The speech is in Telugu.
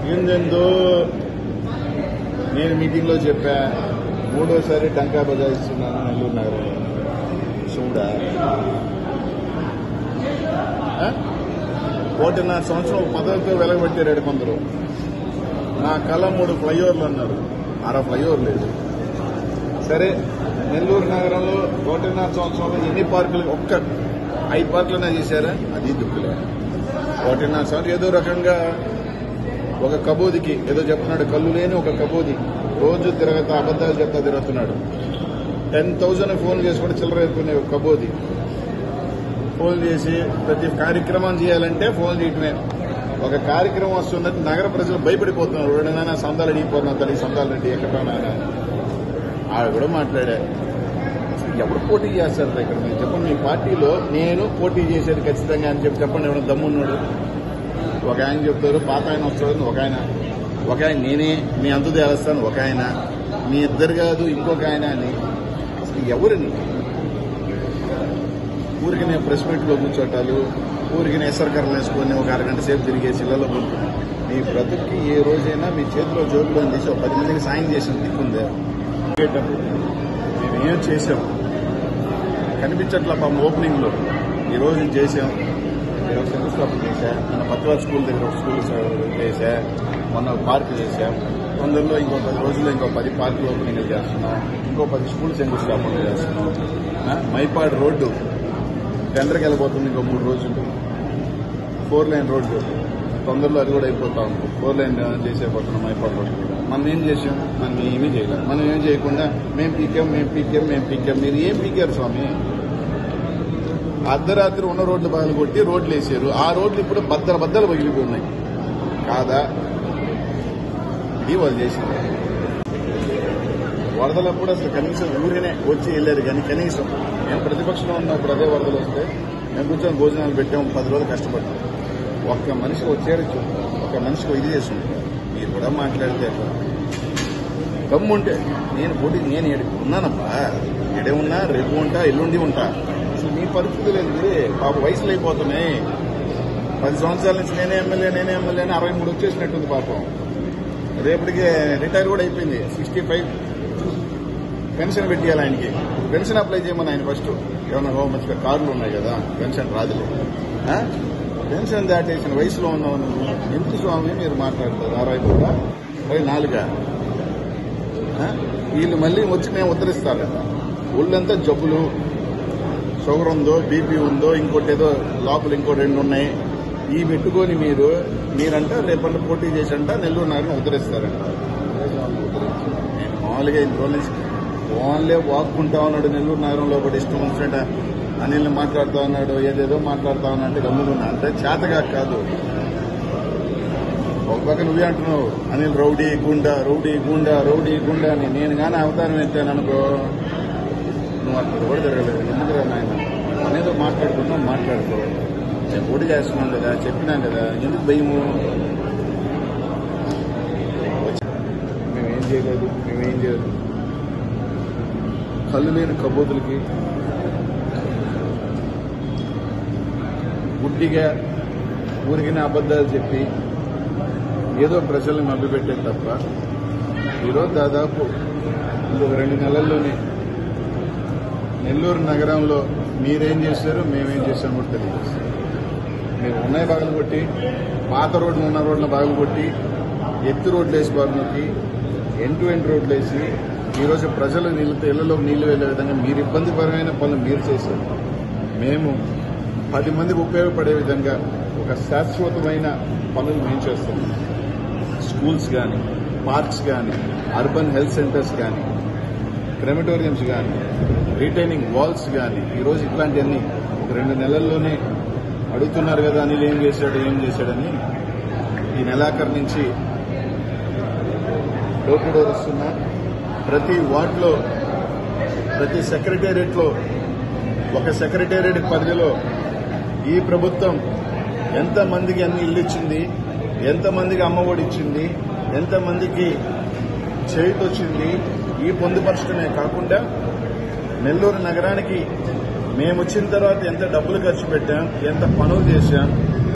ఏందెందో నేను మీటింగ్లో చెప్పా మూడోసారి టంకా బజాయిస్తున్నాను నెల్లూరు నగరంలో చూడా ఆ? ఒకటిన్నర సంవత్సరం పదవితో వెలగబెట్టారు కొందరు నా కళ మూడు ఫ్లైఓవర్లు అన్నారు అర ఫ్లైఓవర్ లేదు సరే నెల్లూరు నగరంలో ఒకటిన్నర సంవత్సరంలో ఎన్ని పార్కులు ఒక్క ఐదు పార్కులనే చేశారా అది దుక్కులే ఒకటిన్నర సంవత్సరం ఏదో రకంగా ఒక కబోదికి ఏదో చెప్తున్నాడు కళ్ళు లేని ఒక కబోది రోజు తిరగతా అబద్దాలు చెప్తా తిరుగుతున్నాడు టెన్ థౌజండ్ ఫోన్ చేసుకుంటే చిల్లర ఎత్తుకునే ఒక కబోది ఫోన్ చేసి ప్రతి కార్యక్రమం చేయాలంటే ఫోన్ చేయటమే ఒక కార్యక్రమం వస్తుందంటే నగర ప్రజలు భయపడిపోతున్నారు ఎవడైనా సందాలు అడిగిపోతున్నా తల్లి సందాలు రెడ్డి ఎక్కడ ఆవిడ కూడా మాట్లాడా అసలు ఎవరు పోటీ చేస్తారు ఇక్కడ మీరు చెప్పండి మీ పార్టీలో నేను పోటీ చేసేది ఖచ్చితంగా అని చెప్పి చెప్పండి ఎవరైనా దమ్మున్నాడు ఒక ఆయన చెప్తారు పాత ఆయన వస్తాడు ఒక ఆయన ఒక ఆయన నేనే మీ అంతు తేలుస్తాను ఒక ఆయన మీ ఇద్దరు కాదు ఇంకొక ఆయన అని అసలు ఎవరిని ఊరికి నేను ప్రెస్ మీట్లో కూర్చోటాలు ఊరికి నేను ఎసరకర్రలు వేసుకొని ఒక అరగంట సేపు తిరిగేసి ఇళ్లలో పంపుతున్నాను మీ బ్రతుక్కి ఏ రోజైనా మీ చేతిలో జోబులో తీసి ఒక పది మందికి సాయం చేసిన దిక్కుందే ఉండేటప్పుడు మేము ఏం చేసాం కనిపించట్ల పాపం ఓపెనింగ్ లో ఈ రోజు ఇది చేసాం ఈరోజు శంకుస్థాపన చేశా మన పత్వాల స్కూల్ దగ్గర ఒక స్కూల్ చేశా మొన్న ఒక పార్క్ చేశాం తొందరలో ఇంకో పది రోజుల్లో ఇంకో పది పార్కులు ఓపెనింగ్ చేస్తున్నాం ఇంకో పది స్కూల్ శంకుస్థాపన చేస్తున్నాం ఆ, మైపాడు రోడ్డు టెండర్కి వెళ్ళిపోతుంది ఇంకో మూడు రోజులు ఫోర్ లైన్ రోడ్డు తొందరలో అది కూడా అయిపోతా ఉంది ఫోర్ లైన్ చేసేపోతున్నాం మైపాడు రోడ్డు కూడా మనం ఏం చేసాం మనం ఏమీ చేయలేం మనం ఏం చేయకుండా మేము పీకాం మేము పీకాం మేము పీకాం మీరు ఏం పీకారు స్వామి అర్ధరాత్రి ఉన్న రోడ్లు బాగా కొట్టి రోడ్లు వేసారు ఆ రోడ్లు ఇప్పుడు బద్దల బద్దలు పగిలిపోయి కాదా ఇది వాళ్ళు చేసింది వరదలప్పుడు అసలు కనీసం ఊరినే వచ్చి వెళ్ళారు కానీ కనీసం మేము ప్రతిపక్షంలో ఉన్నప్పుడు అదే వరదలు వస్తే మేము కూర్చొని భోజనాలు పెట్టాం పది రోజులు కష్టపడ్డాం ఒక్క మనిషి వచ్చాడు చూ- ఒక్క మనిషికి ఇది చేసి మీరు కూడా మాట్లాడితే దమ్ముంటే నేను పోటీ నేను ఏడు ఉన్నానబ్బా ఎడే ఉన్నా రేపు ఉంటా ఎల్లుండి ఉంటా అసలు మీ పరిస్థితులు ఏంటి పాప వయసులు అయిపోతున్నాయి పది సంవత్సరాల నుంచి నేనే ఎమ్మెల్యే నేనే ఎమ్మెల్యే అని అరవై మూడు వచ్చేసినట్టుంది పాపం రేపటికి రిటైర్ కూడా అయిపోయింది సిక్స్టీ ఫైవ్ పెన్షన్ పెట్టియాలి ఆయనకి పెన్షన్ అప్లై చేయమని ఆయన ఫస్ట్ ఏమన్నా ఓ మంచిగా కార్లు ఉన్నాయి కదా పెన్షన్ రాదులే ఆ? పెన్షన్ దాటేసిన వయసులో ఉన్నావు నువ్వు ఎందుకు స్వామి మీరు మాట్లాడతారు అరవై మూడా అరవై నాలుగా ఆ? వీళ్ళు మళ్ళీ వచ్చి మేము ఉత్తరిస్తారు ఒళ్ళంతా జబ్బులు షుగర్ ఉందో బీపీ ఉందో ఇంకోటి ఏదో లోపల ఇంకో రెండు ఉన్నాయి ఈ పెట్టుకొని మీరు మీరంట రేపటి పోటీ చేసంట నెల్లూరు నగరం ఉత్తరిస్తారంట నేను మామూలుగా ఇంత రోజుల నుంచి ఓన్లే వాక్కుంటా ఉన్నాడు నెల్లూరు నగరంలో ఒకటి ఇష్టం వచ్చినట్ట అనిల్ని మాట్లాడుతా ఉన్నాడు ఏదేదో మాట్లాడుతా ఉన్నా అంటే గమ్ముకున్నా అంటే చేతగా కాదు ఒక పక్క నువ్వే అంటున్నావు Anil rowdy goonda rowdy goonda rowdy goonda అని నేను కానీ అవతారం ఎత్తాను అనుకో నువ్వు అక్కడ కూడా జరగలేదు ఎందుకురా నాయన అనేదో మాట్లాడుకున్నావు మాట్లాడుకో నేను పోటీ చేస్తున్నాం కదా చెప్పినాం కదా ఎందుకు భయము మేమేం చేయలేదు మేమేం చేయలేదు కళ్ళు లేని కబోతులకి గుడ్డిగా ఊరికిన అబద్ధాలు చెప్పి ఏదో ప్రజల్ని మభ్యపెట్టారు తప్ప ఈరోజు దాదాపు ఇంకొక రెండు నెలల్లోనే నెల్లూరు నగరంలో మీరేం చేశారు మేమేం చేశాం కూడా తెలియదు మీరు ఉన్నాయి బాగులు కొట్టి పాత రోడ్లు ఉన్న రోడ్లు బాగులు కొట్టి ఎత్తు రోడ్లు వేసి బాగునొక్కి ఎండ్ టు ఎండ్ రోడ్లు వేసి ఈరోజు ప్రజలు నీళ్ళతో ఇళ్లలో నీళ్లు వెళ్లే విధంగా మీరు ఇబ్బందికరమైన పనులు మీరు చేశారు మేము పది మందికి ఉపయోగపడే విధంగా ఒక శాశ్వతమైన పనులు మేము చేస్తున్నాం స్కూల్స్ కానీ పార్క్స్ కానీ అర్బన్ హెల్త్ సెంటర్స్ కానీ క్రెమటోరియంస్ కానీ రీటైనింగ్ వాల్స్ కానీ ఈరోజు ఇట్లాంటివన్నీ ఒక రెండు నెలల్లోనే అడుగుతున్నారు కదా అనిల్ ఏం చేశాడు ఏం చేశాడని ఈ నెలాఖరు నుంచి డోర్ టు డోర్ వస్తున్నా ప్రతి వార్డులో ప్రతి సెక్రటేరియట్లో ఒక సెక్రటేరియట్ పరిధిలో ఈ ప్రభుత్వం ఎంతమందికి అన్ని ఇల్లు ఇచ్చింది ఎంతమందికి అమ్మఒడి ఇచ్చింది ఎంతమందికి చేయుత వచ్చింది ఈ పొందుపరచడమే కాకుండా నెల్లూరు నగరానికి మేము వచ్చిన తర్వాత ఎంత డబ్బులు ఖర్చు పెట్టాం ఎంత పనులు చేశాం